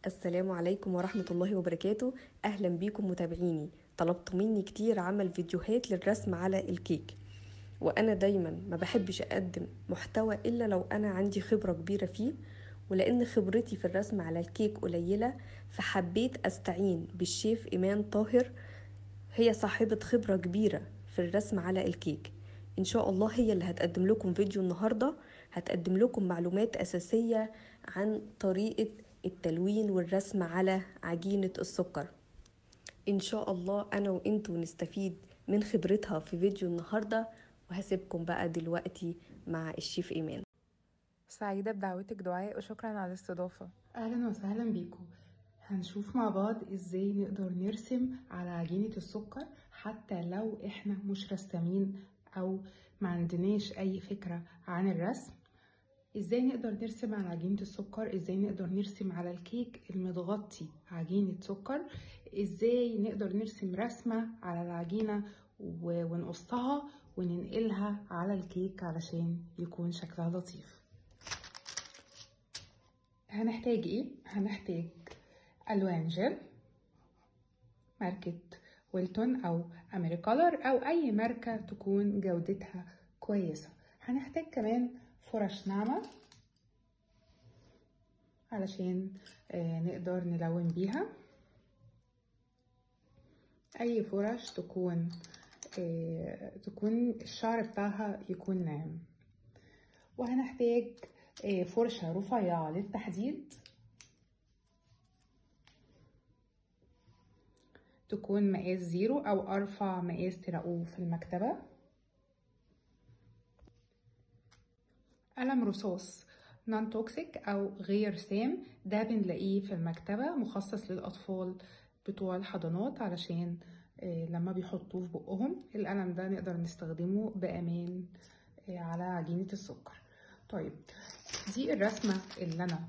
السلام عليكم ورحمة الله وبركاته أهلا بيكم متابعيني طلبتوا مني كتير عمل فيديوهات للرسم على الكيك وأنا دايما ما بحبش أقدم محتوى إلا لو أنا عندي خبرة كبيرة فيه ولأن خبرتي في الرسم على الكيك قليلة فحبيت أستعين بالشيف إيمان طاهر هي صاحبة خبرة كبيرة في الرسم على الكيك إن شاء الله هي اللي هتقدم لكم فيديو النهاردة هتقدم لكم معلومات أساسية عن طريقة التلوين والرسم على عجينة السكر إن شاء الله أنا وإنتوا نستفيد من خبرتها في فيديو النهاردة وهسيبكم بقى دلوقتي مع الشيف إيمان سعيدة بدعوتك دعاء وشكرا على الاستضافة اهلا وسهلا بيكم هنشوف مع بعض ازاي نقدر نرسم على عجينة السكر حتى لو احنا مش رسامين او ما عندناش اي فكرة عن الرسم ازاي نقدر نرسم على عجينة السكر ازاي نقدر نرسم على الكيك المتغطي عجينة سكر ازاي نقدر نرسم رسمة على العجينة و- ونقصها وننقلها على الكيك علشان يكون شكلها لطيف هنحتاج ايه هنحتاج الوان جل ماركة ويلتون او امريكالر او اي ماركة تكون جودتها كويسة هنحتاج كمان فرش ناعمة علشان آه، نقدر نلون بيها اي فرش تكون آه، تكون الشعر بتاعها يكون ناعم وهنحتاج آه، فرشة رفيعة للتحديد تكون مقاس زيرو أو أرفع مقاس تلاقوه في المكتبة قلم رصاص نون توكسيك أو غير سام ده بنلاقيه في المكتبة مخصص للأطفال بتوع الحضانات علشان آه، لما بيحطوه في بقهم القلم ده نقدر نستخدمه بأمان آه، على عجينة السكر طيب دي الرسمة اللي أنا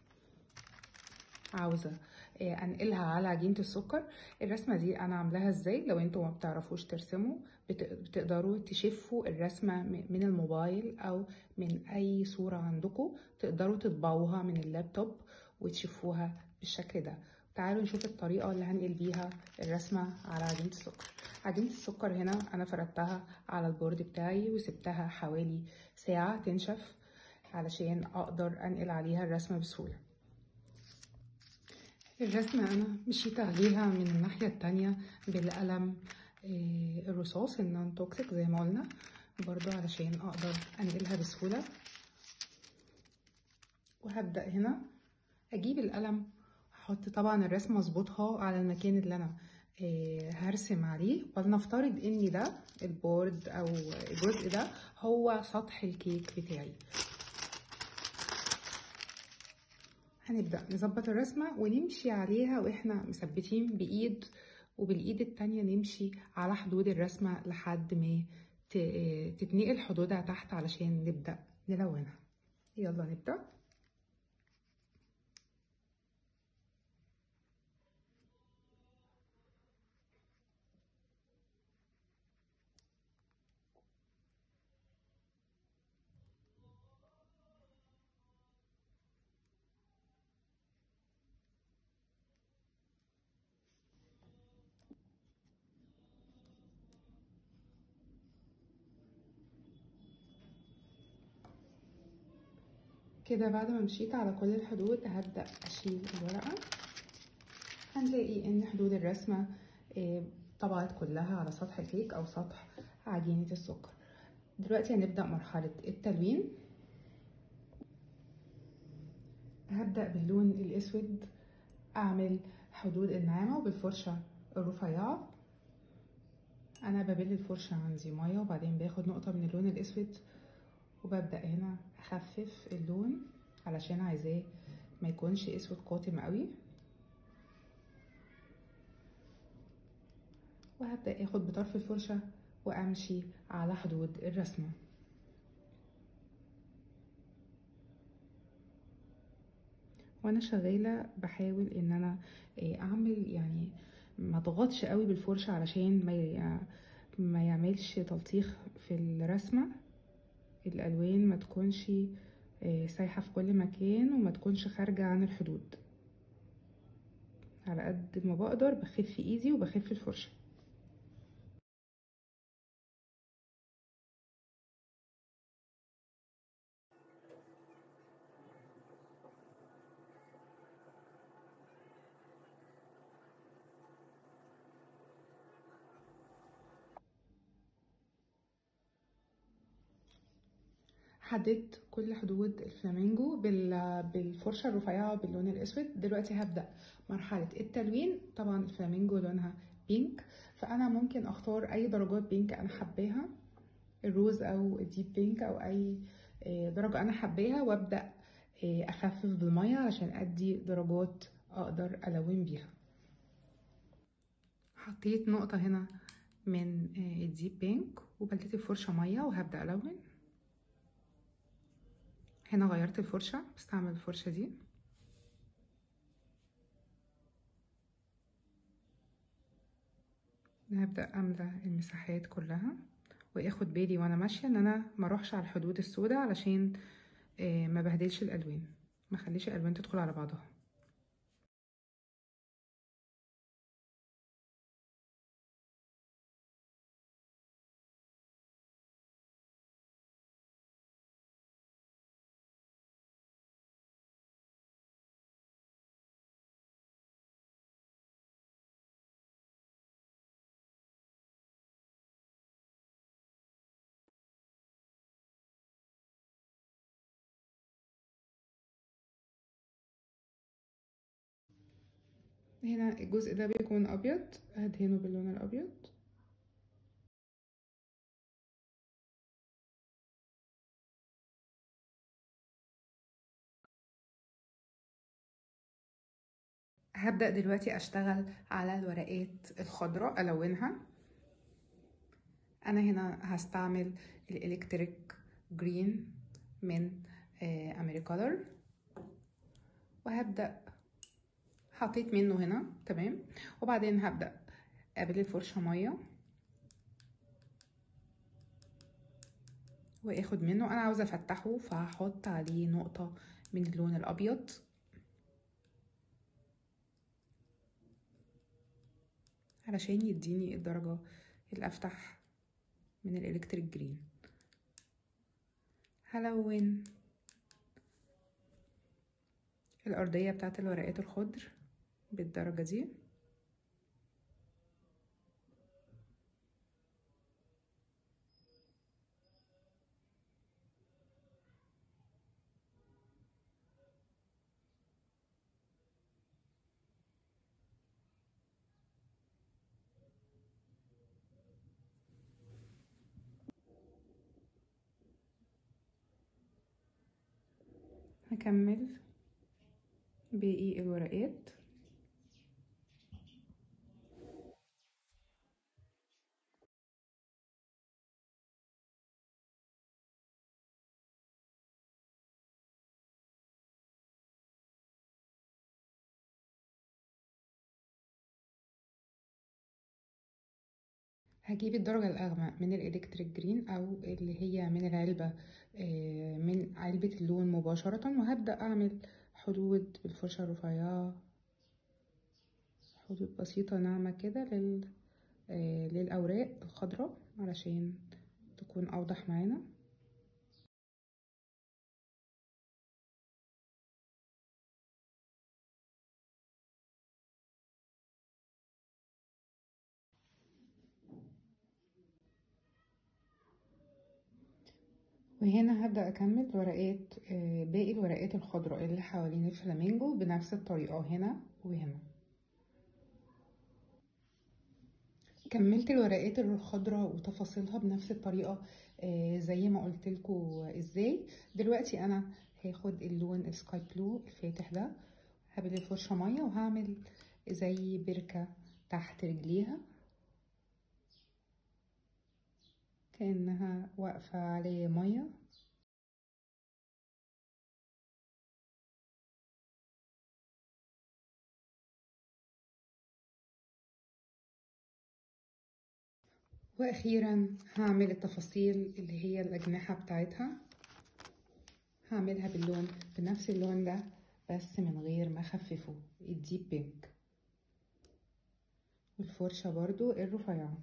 عاوزة آه، انقلها على عجينة السكر الرسمة دي انا عاملاها ازاي لو انتوا ما بتعرفوش ترسموا بت- بتقدروا تشفوا الرسمة م- من الموبايل او من اي صورة عندكم تقدروا تطبعوها من اللابتوب وتشفوها بالشكل ده تعالوا نشوف الطريقة اللي هنقل بيها الرسمة على عجينة السكر عجينة السكر هنا انا فردتها على البورد بتاعي وسبتها حوالي ساعة تنشف علشان اقدر انقل عليها الرسمة بسهولة الرسمة أنا مشيت عليها من الناحية التانية بالقلم آه، الرصاص النون توكسيك زي ما قلنا برضو علشان أقدر أنقلها بسهولة وهبدأ هنا أجيب القلم هحط طبعا الرسمة أظبطها على المكان اللي أنا آه، هرسم عليه ولنفترض إن ده البورد أو الجزء ده هو سطح الكيك بتاعي هنبدأ نظبط الرسمة ونمشي عليها واحنا مثبتين بإيد وبالإيد التانية نمشي على حدود الرسمة لحد ما ت- تتنقل حدودها تحت علشان نبدأ نلونها يلا نبدأ كده بعد ما مشيت على كل الحدود هبدأ أشيل الورقة هنلاقي إن حدود الرسمة آه، طبعت كلها على سطح الكيك أو سطح عجينة السكر دلوقتي هنبدأ مرحلة التلوين هبدأ باللون الأسود أعمل حدود الناعمة وبالفرشة الرفيعة أنا ببل الفرشة عندي مية وبعدين باخد نقطة من اللون الأسود وببدأ هنا أخفف اللون علشان عايزاه ما يكونش أسود قاتم قوي وهبدأ اخد بطرف الفرشة وامشي على حدود الرسمة وانا شغالة بحاول ان انا إيه، اعمل يعني ما اضغطش قوي بالفرشة علشان ما ي- ما يعملش تلطيخ في الرسمة الالوان ما تكونش إيه، سايحة في كل مكان وما تكونش خارجة عن الحدود على قد ما بقدر بخف ايدي وبخف الفرشة حددت كل حدود الفلامينجو بال- بالفرشة الرفيعة باللون الأسود دلوقتي هبدأ مرحلة التلوين طبعا الفلامينجو لونها بينك فأنا ممكن أختار أي درجات بينك أنا حباها الروز أو الديب بينك أو أي آه، درجة أنا حباها وأبدأ آه، أخفف بالمية عشان أدي درجات أقدر ألون بيها حطيت نقطة هنا من آه، الديب بينك وبلتت الفرشة مية وهبدأ ألون هنا غيرت الفرشة بستعمل الفرشة دي هبدأ أملى المساحات كلها واخد بالي وانا ماشية ان انا ما اروحش على الحدود السوداء علشان آه، ما بهدلش الالوان ما خليش الالوان تدخل على بعضها هنا الجزء ده بيكون ابيض هدهنه باللون الابيض هبدأ دلوقتي اشتغل على الورقات الخضراء الونها انا هنا هستعمل الالكتريك جرين من امريكالر وهبدأ حطيت منه هنا تمام وبعدين هبدأ قبل الفرشة مية واخد منه انا عاوزة افتحه فهحط عليه نقطة من اللون الابيض علشان يديني الدرجة الافتح من الالكتريك جرين هلون الأرضية بتاعت الورقات الخضر بالدرجة دي هكمل باقي الورقات هجيب الدرجة الأغمق من الإلكتريك جرين أو اللي هي من العلبة من علبة اللون مباشرة وهبدأ أعمل حدود بالفرشة الرفيعة حدود بسيطة ناعمة كده لل... للأوراق الخضراء علشان تكون أوضح معانا وهنا هبدأ أكمل ورقات باقي الورقات الخضراء اللي حوالين الفلامينجو بنفس الطريقة هنا وهنا كملت الورقات الخضراء وتفاصيلها بنفس الطريقة زي ما قلت لكم ازاي دلوقتي انا هاخد اللون السكاي بلو الفاتح ده هبل الفرشة مية وهعمل زي بركة تحت رجليها كأنها واقفة عليه مية واخيرا هعمل التفاصيل اللي هي الاجنحة بتاعتها هعملها باللون بنفس اللون ده بس من غير ما اخففه الديب بينك والفرشة برضو الرفيعة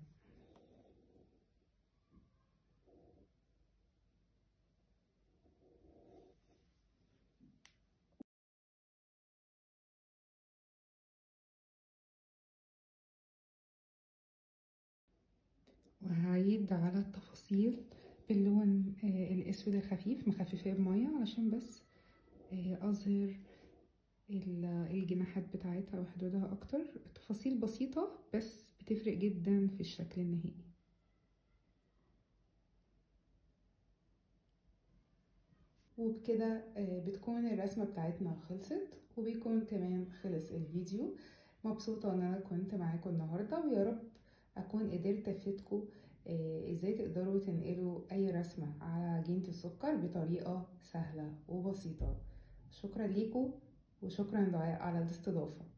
وهعيد على التفاصيل باللون آه، الاسود الخفيف مخففاه بمية علشان بس آه، اظهر ال- الجناحات بتاعتها وحدودها اكتر تفاصيل بسيطة بس بتفرق جدا في الشكل النهائي وبكده آه، بتكون الرسمة بتاعتنا خلصت وبيكون كمان خلص الفيديو مبسوطة ان انا كنت معاكم النهاردة ويا رب اكون قدرت افيدكم آه، ازاي تقدروا تنقلوا اي رسمة على عجينة السكر بطريقة سهلة وبسيطة شكرا ليكم وشكرا دعاء على الاستضافة